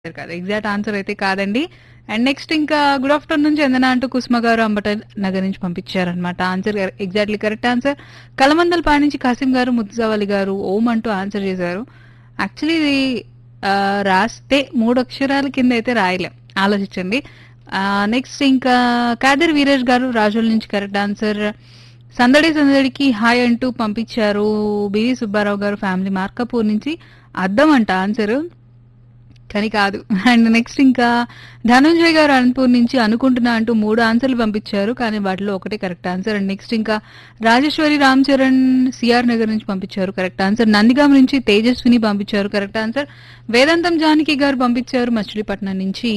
కాదు exact answer అయితే కాదండి అండ్ నెక్స్ట్ ఇంకా గుడ్ ఆఫ్టర్నూన్ చందన అంటూ కుసుమ గారు అంబట నగర్ నుంచి పంపించారనమాట ఆన్సర్ ఎగ్జాక్ట్లీ కరెక్ట్ ఆన్సర్ కలమందల పాడి నుంచి కాసిం గారు ముత్తుజావలి గారు ఓం అంటూ ఆన్సర్ చేశారు యాక్చువల్లీ ఇది ఆ, రాస్తే మూడు అక్షరాల కింద అయితే రాయలేం ఆలోచించండి నెక్స్ట్ ఇంకా కాదర్ వీరేష్ గారు రాజుల నుంచి కరెక్ట్ ఆన్సర్ సందడి సందడికి హాయ్ అంటూ పంపించారు బివి సుబ్బారావు గారు ఫ్యామిలీ మార్కపూర్ నుంచి అద్దం అంట ఆన్సర్ కానీ కాదు అండ్ నెక్స్ట్ ఇంకా ధనంజయ్ గారు అనంతపూర్ నుంచి అనుకుంటున్నా అంటూ మూడు ఆన్సర్లు పంపించారు కానీ వాటిలో ఒకటే కరెక్ట్ ఆన్సర్ అండ్ నెక్స్ట్ ఇంకా రాజేశ్వరి రామ్ చరణ్ సిఆర్ నగర్ నుంచి పంపించారు కరెక్ట్ ఆన్సర్ నందిగాం నుంచి తేజస్విని పంపించారు కరెక్ట్ ఆన్సర్ వేదాంతం జానకి గారు పంపించారు మచిలీపట్నం నుంచి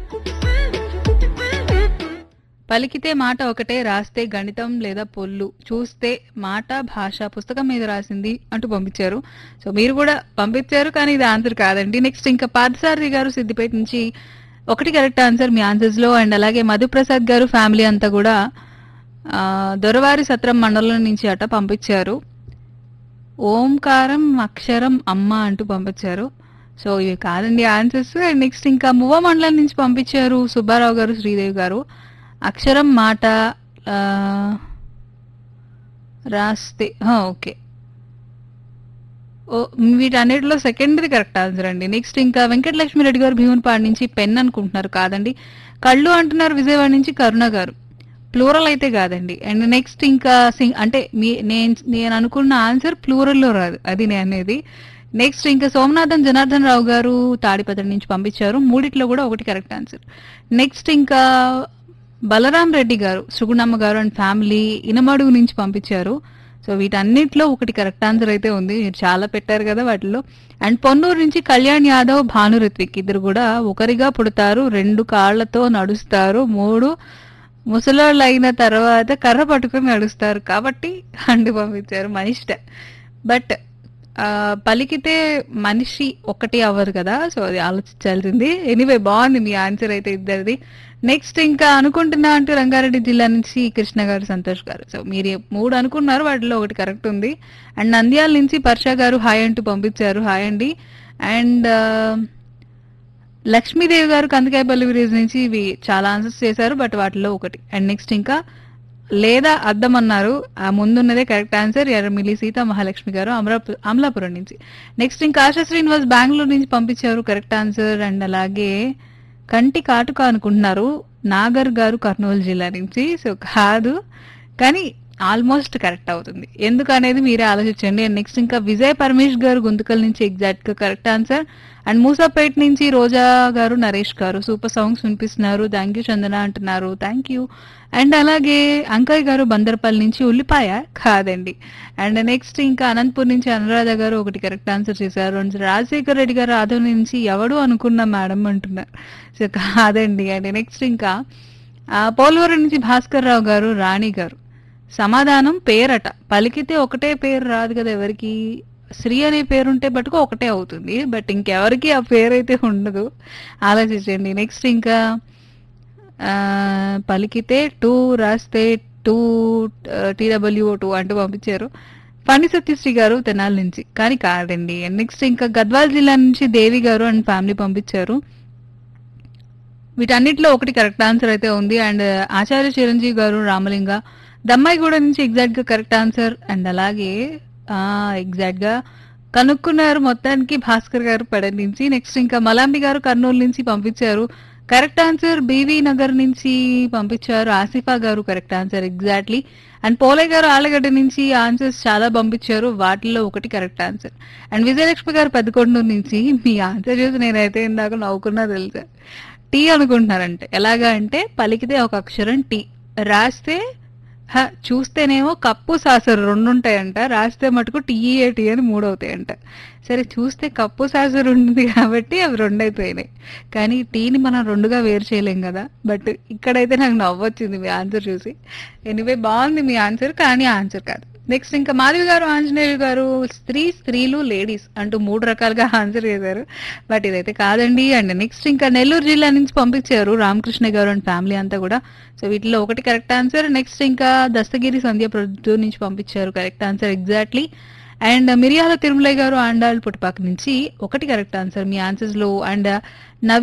పలికితే మాట ఒకటే రాస్తే గణితం లేదా పొల్లు చూస్తే మాట భాష పుస్తకం మీద రాసింది అంటూ పంపించారు సో మీరు కూడా పంపించారు కానీ ఇది ఆన్సర్ కాదండి నెక్స్ట్ ఇంకా పార్థసారథి గారు సిద్దిపేట నుంచి ఒకటి కరెక్ట్ ఆన్సర్ మీ ఆన్సర్స్ లో అండ్ అలాగే మధుప్రసాద్ గారు ఫ్యామిలీ అంతా కూడా ఆ, దొరవారి సత్రం మండలం నుంచి అట పంపించారు ఓంకారం అక్షరం అమ్మ అంటూ పంపించారు సో ఇవి కాదండి ఆన్సర్స్ అండ్ నెక్స్ట్ ఇంకా మువ్వ మండలం నుంచి పంపించారు సుబ్బారావు గారు శ్రీదేవి గారు అక్షరం మాట ఆ, రాస్తే హా, ఓకే ఓ వీటన్నిటిలో సెకండరీ కరెక్ట్ ఆన్సర్ అండి నెక్స్ట్ ఇంకా వెంకటలక్ష్మి రెడ్డి గారు భీమునిపాడు నుంచి పెన్ అనుకుంటున్నారు కాదండి కళ్ళు అంటున్నారు విజయవాడ నుంచి కరుణ గారు ప్లూరల్ అయితే కాదండి అండ్ నెక్స్ట్ ఇంకా సింగ్ అంటే మీ నేను నేను అనుకున్న ఆన్సర్ ప్లూరల్లో రాదు అది నేను అనేది నెక్స్ట్ ఇంకా సోమనాథన్ జనార్దన్ రావు గారు తాడిపత్రి నుంచి పంపించారు మూడిట్లో కూడా ఒకటి కరెక్ట్ ఆన్సర్ నెక్స్ట్ ఇంకా బలరాం రెడ్డి గారు సుగుణమ్మ గారు అండ్ ఫ్యామిలీ ఇనమడుగు నుంచి పంపించారు సో వీటన్నిటిలో ఒకటి కరెక్ట్ ఆన్సర్ అయితే ఉంది మీరు చాలా పెట్టారు కదా వాటిలో అండ్ పొన్నూరు నుంచి కళ్యాణ్ యాదవ్ భాను రిత్విక్ ఇద్దరు కూడా ఒకరిగా పుడతారు రెండు కాళ్లతో నడుస్తారు మూడు ముసలోళ్ళు అయిన తర్వాత కర్ర పట్టుకొని నడుస్తారు కాబట్టి అండి పంపించారు మనిష్ట బట్ ఆ, పలికితే మనిషి ఒకటి అవ్వరు కదా సో అది ఆలోచించాల్సింది ఎనీవే బాగుంది మీ ఆన్సర్ అయితే ఇద్దరిది నెక్స్ట్ ఇంకా అనుకుంటున్నా అంటూ రంగారెడ్డి జిల్లా నుంచి కృష్ణ గారు సంతోష్ గారు సో మీరు ఏ- మూడు అనుకున్నారు వాటిలో ఒకటి కరెక్ట్ ఉంది అండ్ నంద్యాల నుంచి పర్ష గారు హాయ్ అంటూ పంపించారు హాయ్ అండి అండ్ లక్ష్మీదేవి గారు కందికాయపల్లి విలేజ్ నుంచి ఇవి చాలా ఆన్సర్స్ చేశారు బట్ వాటిలో ఒకటి అండ్ నెక్స్ట్ ఇంకా లేదా అద్దం అన్నారు ఆ ముందున్నదే కరెక్ట్ ఆన్సర్ ఎర్రమిల్లి సీత మహాలక్ష్మి గారు అమరాపు అమలాపురం నుంచి నెక్స్ట్ ఇంకా ఆశా శ్రీనివాస్ బెంగళూరు నుంచి పంపించారు కరెక్ట్ ఆన్సర్ అండ్ అలాగే కంటి కాటుక అనుకుంటున్నారు నాగర్ గారు కర్నూలు జిల్లా నుంచి సో కాదు కానీ ఆల్మోస్ట్ కరెక్ట్ అవుతుంది ఎందుకు అనేది మీరే ఆలోచించండి అండ్ నెక్స్ట్ ఇంకా విజయ్ పరమేష్ గారు గుంతకల్ నుంచి ఎగ్జాక్ట్ గా కరెక్ట్ ఆన్సర్ అండ్ మూసాపేట్ నుంచి రోజా గారు నరేష్ గారు సూపర్ సాంగ్స్ వినిపిస్తున్నారు థ్యాంక్ యూ చందన అంటున్నారు థ్యాంక్ యూ అండ్ అలాగే అంకయ్య గారు బందర్పల్లి నుంచి ఉల్లిపాయ కాదండి అండ్ నెక్స్ట్ ఇంకా అనంతపూర్ నుంచి అనురాధ గారు ఒకటి కరెక్ట్ ఆన్సర్ చేశారు అండ్ రాజశేఖర్ రెడ్డి గారు ఆదవ్ నుంచి ఎవడు అనుకున్నా మేడం అంటున్నారు సో కాదండి అండ్ నెక్స్ట్ ఇంకా ఆ, పోలవరం నుంచి భాస్కర్ రావు గారు రాణి గారు సమాధానం పేరట పలికితే ఒకటే పేరు రాదు కదా ఎవరికి శ్రీ అనే పేరు ఉంటే బట్టుకు ఒకటే అవుతుంది బట్ ఇంకెవరికి ఆ పేరు అయితే ఉండదు ఆలోచించండి నెక్స్ట్ ఇంకా ఆ, పలికితే టూ రాస్తే టూ టీడబ్ల్యూ టూ అంటూ పంపించారు ఫణి సత్యశ్రీ గారు తెనాలి నుంచి కానీ కాదండి నెక్స్ట్ ఇంకా గద్వాల్ జిల్లా నుంచి దేవి గారు అండ్ ఫ్యామిలీ పంపించారు వీటన్నిటిలో ఒకటి కరెక్ట్ ఆన్సర్ అయితే ఉంది అండ్ ఆచార్య చిరంజీవి గారు రామలింగ దమ్మాయిగూడ నుంచి ఎగ్జాక్ట్ గా కరెక్ట్ ఆన్సర్ అండ్ అలాగే ఆ ఎగ్జాక్ట్ గా కనుక్కున్నారు మొత్తానికి భాస్కర్ గారు పడ నుంచి నెక్స్ట్ ఇంకా మలాంబి గారు కర్నూలు నుంచి పంపించారు కరెక్ట్ ఆన్సర్ బీవీ నగర్ నుంచి పంపించారు ఆసిఫా గారు కరెక్ట్ ఆన్సర్ ఎగ్జాక్ట్లీ అండ్ పోలే గారు ఆలగడ్డ నుంచి ఆన్సర్స్ చాలా పంపించారు వాటిల్లో ఒకటి కరెక్ట్ ఆన్సర్ అండ్ విజయలక్ష్మి గారు పెద్దకొండూరు నుంచి మీ ఆన్సర్ చూసి నేనైతే ఇందాక నవ్వుకున్నా తెలుసా టీ అనుకుంటున్నారంటే ఎలాగా అంటే పలికితే ఒక అక్షరం టీ రాస్తే హ, చూస్తేనేమో కప్పు సాసరు రెండు ఉంటాయంట రాస్తే మటుకు టీఏ టీ అని మూడు అవుతాయంట సరే చూస్తే కప్పు సాసరు ఉంటుంది కాబట్టి అవి రెండు అయిపోయినాయి కానీ టీని మనం రెండుగా వేరు చేయలేం కదా బట్ ఇక్కడైతే నాకు నవ్వొచ్చింది మీ ఆన్సర్ చూసి ఎనివే బాగుంది మీ ఆన్సర్ కానీ ఆన్సర్ కాదు నెక్స్ట్ ఇంకా మాధవి గారు ఆంజనేయులు గారు స్త్రీ స్త్రీలు లేడీస్ అంటూ మూడు రకాలుగా ఆన్సర్ చేశారు బట్ ఇదైతే కాదండి అండ్ నెక్స్ట్ ఇంకా నెల్లూరు జిల్లా నుంచి పంపించారు రామకృష్ణ గారు అండ్ ఫ్యామిలీ అంతా కూడా సో వీటిలో ఒకటి కరెక్ట్ ఆన్సర్ నెక్స్ట్ ఇంకా దస్తగిరి సంధ్య ప్రొద్దు నుంచి పంపించారు కరెక్ట్ ఆన్సర్ ఎగ్జాక్ట్లీ అండ్ మిరియాల తిరుమలయ్య గారు ఆండాల్ పుట్టుపాక నుంచి ఒకటి కరెక్ట్ ఆన్సర్ మీ ఆన్సర్స్ లో అండ్